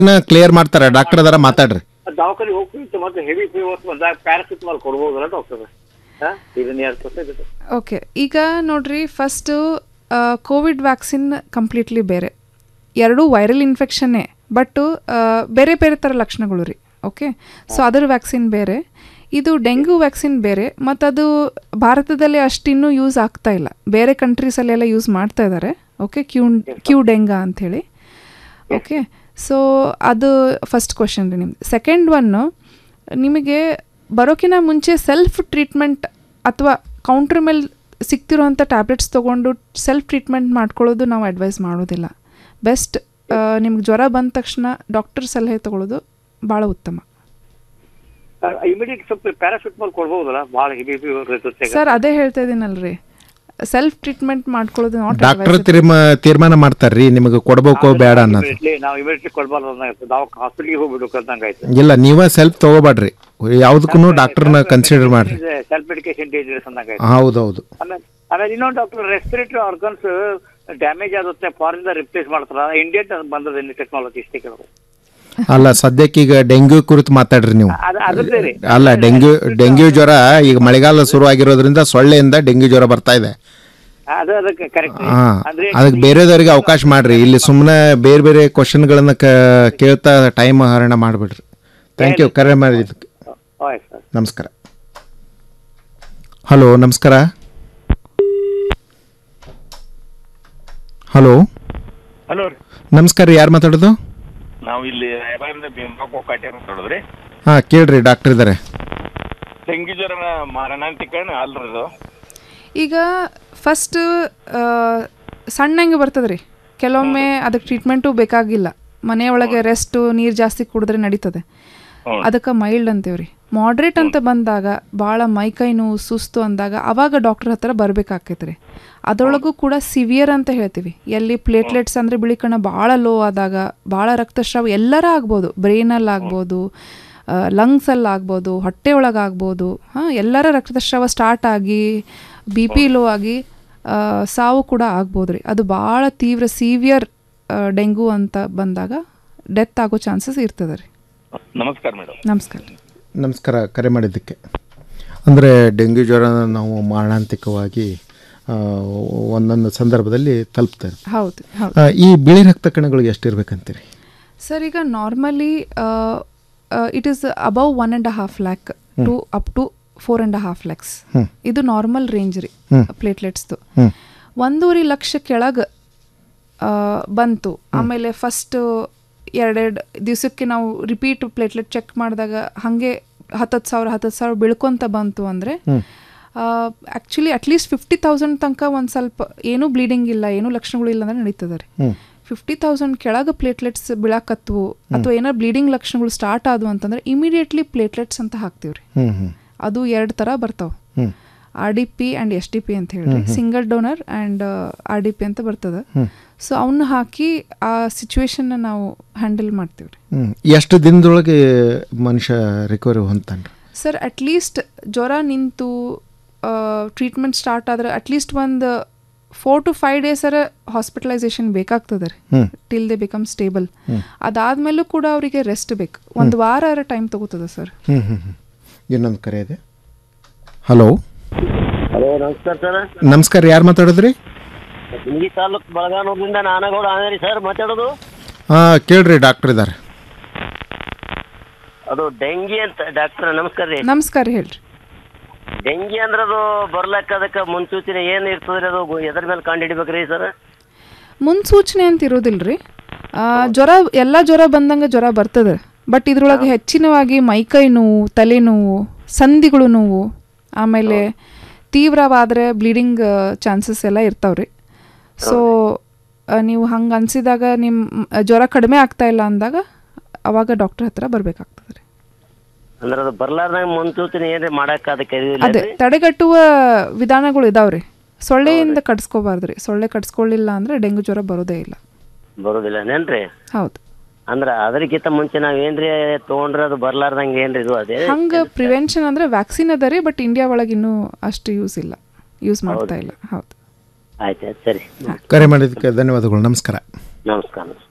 Clear ಮಾಡ್ತಾರೆ doctor ಅದಾರ ಮಾತಾಡ್ರಿ ದವಾಖಾನೆ ಹೋಗ್ತಿತ್ತು ಮತ್ತೆ ಹೆವಿ ಫೀವರ್ಸ್ ಬಂದಾಗ ಪ್ಯಾರಾಸಿಟಮಾಲ್ ಕೊಡ್ಬೋದಲ್ಲ ಡಾಕ್ಟರ್ ಇದನ್ನ ಯಾರು ಕೊಡ್ತಾ ಓಕೆ ಈಗ ನೋಡ್ರಿ ಫಸ್ಟು ಕೋವಿಡ್ ವ್ಯಾಕ್ಸಿನ್ ಕಂಪ್ಲೀಟ್ಲಿ ಬೇರೆ ಎರಡೂ ವೈರಲ್ ಇನ್ಫೆಕ್ಷನ್ನೇ ಬಟ್ಟು ಬೇರೆ ಬೇರೆ ಥರ ಲಕ್ಷಣಗಳು ರೀ ಓಕೆ ಸೊ ಅದರ ವ್ಯಾಕ್ಸಿನ್ ಬೇರೆ ಇದು ಡೆಂಗ್ಯೂ ವ್ಯಾಕ್ಸಿನ್ ಬೇರೆ ಮತ್ತು ಅದು ಭಾರತದಲ್ಲಿ ಅಷ್ಟಿನ್ನೂ ಯೂಸ್ ಆಗ್ತಾ ಇಲ್ಲ ಬೇರೆ ಕಂಟ್ರೀಸಲ್ಲೆಲ್ಲ ಯೂಸ್ ಮಾಡ್ತಾ ಇದ್ದಾರೆ ಓಕೆ ಕ್ಯೂ ಕ್ಯೂ ಡೆಂಗಾ ಅಂಥೇಳಿ ಓಕೆ ಸೊ ಅದು ಫಸ್ಟ್ ಕ್ವಶನ್ ರೀ ನಿಮ್ದು ಸೆಕೆಂಡ್ ಒನ್ನು ನಿಮಗೆ ಬರೋಕ್ಕಿಂತ ಮುಂಚೆ ಸೆಲ್ಫ್ ಟ್ರೀಟ್ಮೆಂಟ್ ಅಥವಾ ಕೌಂಟ್ರ್ ಮೇಲೆ ಸಿಗ್ತಿರೋಂಥ ಟ್ಯಾಬ್ಲೆಟ್ಸ್ ತೊಗೊಂಡು ಸೆಲ್ಫ್ ಟ್ರೀಟ್ಮೆಂಟ್ ಮಾಡ್ಕೊಳ್ಳೋದು ನಾವು ಅಡ್ವೈಸ್ ಮಾಡೋದಿಲ್ಲ ಬೆಸ್ಟ್ ನಿಮ್ಗೆ ಜ್ವರ ಬಂದ ತಕ್ಷಣ ಡಾಕ್ಟರ್ ಸಲಹೆ ತೊಗೊಳ್ಳೋದು ಭಾಳ ಉತ್ತಮ ಇಮಿಡಿಯೇಟ್ ಸ್ವಲ್ಪ ಪ್ಯಾರಾಸಿಟಮಾಲ್ ಕೊಡ್ಬೋದಲ್ಲ ಭಾಳ ಹೆವಿ ಫೀವರ್ ಇರುತ್ತೆ ಸರ್ ಅದೇ ಹೇಳ್ತಾ ಇದ್ದೀನಲ್ರಿ ಸೆಲ್ಫ್ ಟ್ರೀಟ್ಮೆಂಟ್ ಮಾಡ್ಕೊಳ್ಳೋದು ನಾಟ್ ಡಾಕ್ಟರ್ ತೀರ್ಮ ತೀರ್ಮಾನ ಮಾಡ್ತಾರ್ರಿ ನಿಮಗೆ ಕೊಡ್ಬೇಕು ಬೇಡ ಅನ್ನೋದು ಇಮಿಡಿಯೇಟ್ಲಿ ನಾವು ಇಮಿಡಿಯೇಟ್ಲಿ ಕೊಡ್ಬಾರ್ದು ಅನ್ನಂಗಾಯ್ತು ನಾವು ಹಾಸ್ಪಿಟ್ಲಿಗೆ ಹೋಗ್ಬಿಡ್ಬೇಕು ಅಂದಂಗಾಯ್ತು ಇಲ್ಲ ನೀವೇ ಸೆಲ್ಫ್ ತಗೋಬೇಡ್ರಿ ಯಾವುದಕ್ಕೂ ಡಾಕ್ಟರ್ನ ಕನ್ಸಿಡರ್ ಮಾಡ್ರಿ ಸೆಲ್ಫ್ ಮೆಡಿಕೇಶನ್ ಡೇಂಜರಸ್ ಅಂದಂಗಾಯ್ತು ಹೌದೌದು ಆಮೇಲೆ ಆಮೇಲೆ ಇನ್ನೊಂದು ಡಾಕ್ಟರ್ ರೆಸ್ಪಿರೇಟರಿ ಆರ್ಗನ್ಸ್ ಡ್ಯಾಮೇಜ್ ಆಗುತ್ತೆ ಫಾರಿನ್ ರಿಪ್ಲೇಸ್ ಮಾಡ್ತಾರ ಇಂಡಿಯನ್ ಬಂದದ ಟೆಕ್ನಾಲಜಿ ಇಷ್ಟೇ ಕೇಳೋದು ಅಲ್ಲ ಸದ್ಯಕ್ಕೆ ಈಗ ಡೆಂಗ್ಯೂ ಕುರಿತು ಮಾತಾಡ್ರಿ ನೀವು ಅದ ಅದ್ರದ್ದೇ ರೀ ಅಲ್ಲ ಡೆಂಗ್ಯೂ ಡೆಂಗ್ಯೂ ಜ್ವರ ಈಗ ಮಳೆಗಾಲ ಶುರು ಆಗಿರೋದ್ರಿಂದ ಸೊಳ್ಳೆಯಿಂದ ಡೆಂಗ್ಯೂ ಜ್ವರ ಬರ್ತಾ ಇದೆ ಅದು ಅದಕ್ಕೆ ಕರೆಕ್ಟ್ ಹಾ ಅಂದ್ರೆ ಅದಕ್ಕೆ ಬೇರೆದವರಿಗೆ ಅವಕಾಶ ಮಾಡ್ರಿ ಇಲ್ಲಿ ಸುಮ್ಮನೆ ಬೇರೆ ಬೇರೆ ಕ್ವಶನ್ಗಳನ್ನ ಕೇಳ್ತಾ ಟೈಮ್ ಹರಣ ಮಾಡಿಬಿಡ್ರಿ ಥ್ಯಾಂಕ್ ಯು ಕರೆ ಮಾಡಿದ್ದಕ್ಕೆ ಆಯ್ತು ಸರ್ ನಮಸ್ಕಾರ ಹಲೋ ನಮಸ್ಕಾರ ಹಲೋ ಹಲೋ ರೀ ನಮಸ್ಕಾರ ಯಾರು ಮಾತಾಡೋದು ನಾವು ಇಲ್ಲಿ ರಾಯಬಾಗದಿಂದ ಭೀಮಪ್ಪ ಕೋಕಾಟೆ ಮಾತಾಡೋದ್ರಿ ಹಾಂ ಕೇಳ್ರಿ ಡಾಕ್ಟರ್ ಇದ್ದಾರೆ ಡೆಂಗಿ ಜ್ವರ ಮಾರಣಾಂತಿಕನ ಅಲ್ರಿ ಅದು ಈಗ ಫಸ್ಟ್ ಸಣ್ಣಂಗೆ ಬರ್ತದೆ ರೀ ಕೆಲವೊಮ್ಮೆ ಅದಕ್ಕೆ ಟ್ರೀಟ್ಮೆಂಟು ಬೇಕಾಗಿಲ್ಲ ಮನೆಯೊಳಗೆ ರೆಸ್ಟು ನೀರು ಜಾಸ್ತಿ ಕುಡಿದ್ರೆ ನಡೀತದೆ ಅದಕ್ಕೆ ಮೈಲ್ಡ್ ಅಂತೀವ್ರಿ ಮಾಡ್ರೇಟ್ ಅಂತ ಬಂದಾಗ ಭಾಳ ಮೈಕೈ ನೋವು ಸುಸ್ತು ಅಂದಾಗ ಅವಾಗ ಡಾಕ್ಟರ್ ಹತ್ರ ಬರ್ಬೇಕಾಕೈತೆ ರೀ ಅದರೊಳಗೂ ಕೂಡ ಸಿವಿಯರ್ ಅಂತ ಹೇಳ್ತೀವಿ ಎಲ್ಲಿ ಪ್ಲೇಟ್ಲೆಟ್ಸ್ ಅಂದರೆ ಬಿಳಿ ಕಣ ಭಾಳ ಲೋ ಆದಾಗ ಭಾಳ ರಕ್ತಸ್ರಾವ ಎಲ್ಲರ ಆಗ್ಬೋದು ಬ್ರೈನಲ್ಲಿ ಆಗ್ಬೋದು ಲಂಗ್ಸಲ್ಲಿ ಆಗ್ಬೋದು ಹೊಟ್ಟೆ ಒಳಗೆ ಆಗ್ಬೋದು ಹಾಂ ಎಲ್ಲರ ರಕ್ತಸ್ರಾವ ಸ್ಟಾರ್ಟ್ ಆಗಿ ಬಿ ಪಿ ಲೋ ಆಗಿ ಆ, ಸಾವು ಕೂಡ ಆಗ್ಬೋದು ರೀ ಅದು ಭಾಳ ತೀವ್ರ ಸೀವಿಯರ್ ಡೆಂಗು ಅಂತ ಬಂದಾಗ ಡೆತ್ ಆಗೋ ಚಾನ್ಸಸ್ ಇರ್ತದೆ ರೀ ನಮಸ್ಕಾರ ಮೇಡಮ್ ನಮಸ್ಕಾರ ನಮಸ್ಕಾರ ಕರೆ ಮಾಡಿದ್ದಕ್ಕೆ ಅಂದರೆ ಡೆಂಗ್ಯೂ ಜ್ವರ ನಾವು ಮಾರಣಾಂತಿಕವಾಗಿ ಆ, ಒಂದೊಂದು ಸಂದರ್ಭದಲ್ಲಿ ತಲುಪ್ತಾರೆ ಹೌದು ಹೌದು ಆ, ಈ ಬಿಳಿ ರಕ್ತ ಕಣಗಳಿಗೆ ಎಷ್ಟಿರ್ಬೇಕಂತೀರಿ ಸರ್ ಈಗ normally it is above one and half lakh to up to four and half lakhs hmm. ಇದು ನಾರ್ಮಲ್ ರೇಂಜ್ ರೀ ಹ್ಮ್. ಪ್ಲೇಟ್ಲೆಟ್ಸ್ದು ಹ್ಮ್. ಒಂದೂವರೆ ಲಕ್ಷ ಕೆಳಗೆ ಬಂತು ಆಮೇಲೆ ಫಸ್ಟ್ ಎರಡೆರಡು ದಿವಸಕ್ಕೆ ನಾವು ರಿಪೀಟ್ ಪ್ಲೇಟ್ಲೆಟ್ ಚೆಕ್ ಮಾಡಿದಾಗ ಹಾಗೆ ಹತ್ತತ್ತು ಸಾವಿರ ಹತ್ತತ್ತು ಸಾವಿರ ಬೆಳ್ಕೊಂತ ಬಂತು ಅಂದರೆ ಆ್ಯಕ್ಚುಲಿ ಅಟ್ಲೀಸ್ಟ್ ಫಿಫ್ಟಿ ತೌಸಂಡ್ ತನಕ ಒಂದು ಸ್ವಲ್ಪ ಏನೂ ಬ್ಲೀಡಿಂಗ್ ಇಲ್ಲ ಏನೂ ಲಕ್ಷಣಗಳು ಇಲ್ಲ ಅಂದ್ರೆ ನಡೀತದೆ ರೀ ಹ್ಮ್. ಫಿಫ್ಟಿ ತೌಸಂಡ್ ಕೆಳಗೆ ಪ್ಲೇಟ್ಲೆಟ್ಸ್ ಬೀಳಾಕತ್ವು ಅಥವಾ ಏನಾರು ಬ್ಲೀಡಿಂಗ್ ಲಕ್ಷಣಗಳು ಸ್ಟಾರ್ಟ್ ಆದವು ಅಂತಂದ್ರೆ ಇಮಿಡಿಯೇಟ್ಲಿ ಪ್ಲೇಟ್ಲೆಟ್ಸ್ ಅಂತ ಹಾಕ್ತೀವಿ ರೀ ಹ್ಞೂ ಹ್ಞೂ ಅದು ಎರಡು ಥರ ಬರ್ತಾವೆ ಹ್ಞೂ R D P and S D P ಅಂತ ಹೇಳಿ single donor and R D P ಅಂತ ಬರ್ತದೆ ಸೊ ಅವನ್ನ ಹಾಕಿ ಆ ಸಿಚುವೇಶನ್ನ ನಾವು ಹ್ಯಾಂಡಲ್ ಮಾಡ್ತೀವಿ ರೀ ಹ್ಞೂ ಎಷ್ಟು ದಿನದೊಳಗೆ ಮನುಷ್ಯ ರಿಕವರಿ ಹೊಂತಾನೆ ಸರ್ ಅಟ್ಲೀಸ್ಟ್ ಜ್ವರ ನಿಂತು ಟ್ರೀಟ್ಮೆಂಟ್ ಸ್ಟಾರ್ಟ್ ಆದ್ರೆ ಅಟ್ಲೀಸ್ಟ್ ಒಂದು ಫೋರ್ ಟು ಫೈವ್ ಡೇಸರ ಹಾಸ್ಪಿಟಲೈಸೇಷನ್ ಬೇಕಾಗ್ತದೆ ರೀ hmm. Till they become stable ಅದಾದ್ಮೇಲೂ ಕೂಡ ಅವರಿಗೆ ರೆಸ್ಟ್ ಬೇಕು ಒಂದು ವಾರ ಟೈಮ್ ತಗೋತದೆ ಸರ್ ಹ್ಞೂ ಹ್ಞೂ ಹ್ಞೂ ಇನ್ನೊಂದು ಕರೆ ಇದೆ ಹಲೋ ಹಲೋ ನಮಸ್ಕಾರ ಸರ್ ನಮಸ್ಕಾರ ಯಾರು ಮಾತಾಡಿದ್ರಿ ನಿಮ್ಗಿ ತಾಲೂಕ್ ಬಳಗಾನೂರಿಂದ ನಾನಗೌಡ ಆನೇರಿ ಸರ್ ಮಾತಾಡೋದು ಹಾಂ ಕೇಳ್ರಿ ಡಾಕ್ಟರ್ ಇದ್ದಾರೆ ಅದು ಡೆಂಗಿ ಅಂತ ಡಾಕ್ಟರ್ ನಮಸ್ಕಾರ ರೀ ನಮಸ್ಕಾರ ಹೇಳ್ರಿ ಡೆಂಗಿ ಅಂದ್ರೆ ಅದು ಬರ್ಲಕ್ಕ ಅದಕ್ಕೆ ಮುನ್ಸೂಚನೆ ಏನು ಇರ್ತದ್ರಿ ಅದು ಗು- ಎದ್ರ ಮೇಲೆ ಕಂಡು ಹಿಡಿಬೇಕ್ರಿ ಸರ್ ಮುನ್ಸೂಚನೆ ಅಂತ ಇರೋದಿಲ್ಲ ರೀ ಜ್ವರ ಎಲ್ಲ ಜ್ವರ ಬಂದಂಗೆ ಜ್ವರ ಬರ್ತದೆ ಬಟ್ ಇದ್ರೊಳಗೆ ಹೆಚ್ಚಿನವಾಗಿ ಮೈಕೈ ನೋವು ತಲೆನೋವು ಸಂಧಿಗಳು ನೋವು ಆಮೇಲೆ ತೀವ್ರವಾದರೆ ಬ್ಲೀಡಿಂಗ್ ಚಾನ್ಸಸ್ ಎಲ್ಲ ಇರ್ತಾವ್ರಿ ಸೊ ನೀವು ಹಂಗೆ ಅನಿಸಿದಾಗ ನಿಮ್ಮ ಜ್ವರ ಕಡಿಮೆ ಆಗ್ತಾ ಇಲ್ಲ ಅಂದಾಗ ಅವಾಗ ಡಾಕ್ಟರ್ ಹತ್ರ ಬರಬೇಕಾಗ್ತದೆ ರೀ ಅಂದ್ರೆ ಅದು ಬರ್ಲಾರ್ದಂಗ ಮುನ್ಸೂಚನೆ ಏನ್ರಿ ಮಾಡಕ್ಕ ಅದಕ್ಕೆ ಇದಿಲ್ಲ ಅದೇ ತಡೆಗಟ್ಟುವ ವಿಧಾನಗಳು ಇದಾವ್ರಿ ಸೊಳ್ಳೆಯಿಂದ ಕಟ್ಸ್ಕೋಬಾರ್ದು ರೀ ಸೊಳ್ಳೆ ಕಟ್ಸ್ಕೊಳ್ಳಿಲ್ಲ ಅಂದರೆ ಡೆಂಗು ಜ್ವರ ಬರೋದೇ ಇಲ್ಲ ಬರೋದಿಲ್ಲ ನೇನ್ರಿ ಹೌದು ಅಂದ್ರ ಅದಕ್ಕಿಂತ ಮುಂಚೆ ನಾವ್ ಏನ್ರಿ ತಗೊಂಡ್ರೆ ಅದು ಬರ್ಲಾರ್ದಂಗ ಏನ್ರಿ ಇದು ಅದೇ ಹಂಗೆ ಪ್ರಿವೆನ್ಷನ್ ಅಂದರೆ ವ್ಯಾಕ್ಸಿನ್ ಅದ ರೀ ಬಟ್ ಇಂಡಿಯಾ ಒಳಗೆ ಇನ್ನೂ ಅಷ್ಟು ಯೂಸ್ ಇಲ್ಲ ಯೂಸ್ ಮಾಡ್ತಾ ಇಲ್ಲ ಹೌದು ಆಯ್ತು ಆಯ್ತು ಸರಿ ಕರೆ ಮಾಡಿದ್ದಕ್ಕೆ ಧನ್ಯವಾದಗಳು ನಮಸ್ಕಾರ ನಮಸ್ಕಾರ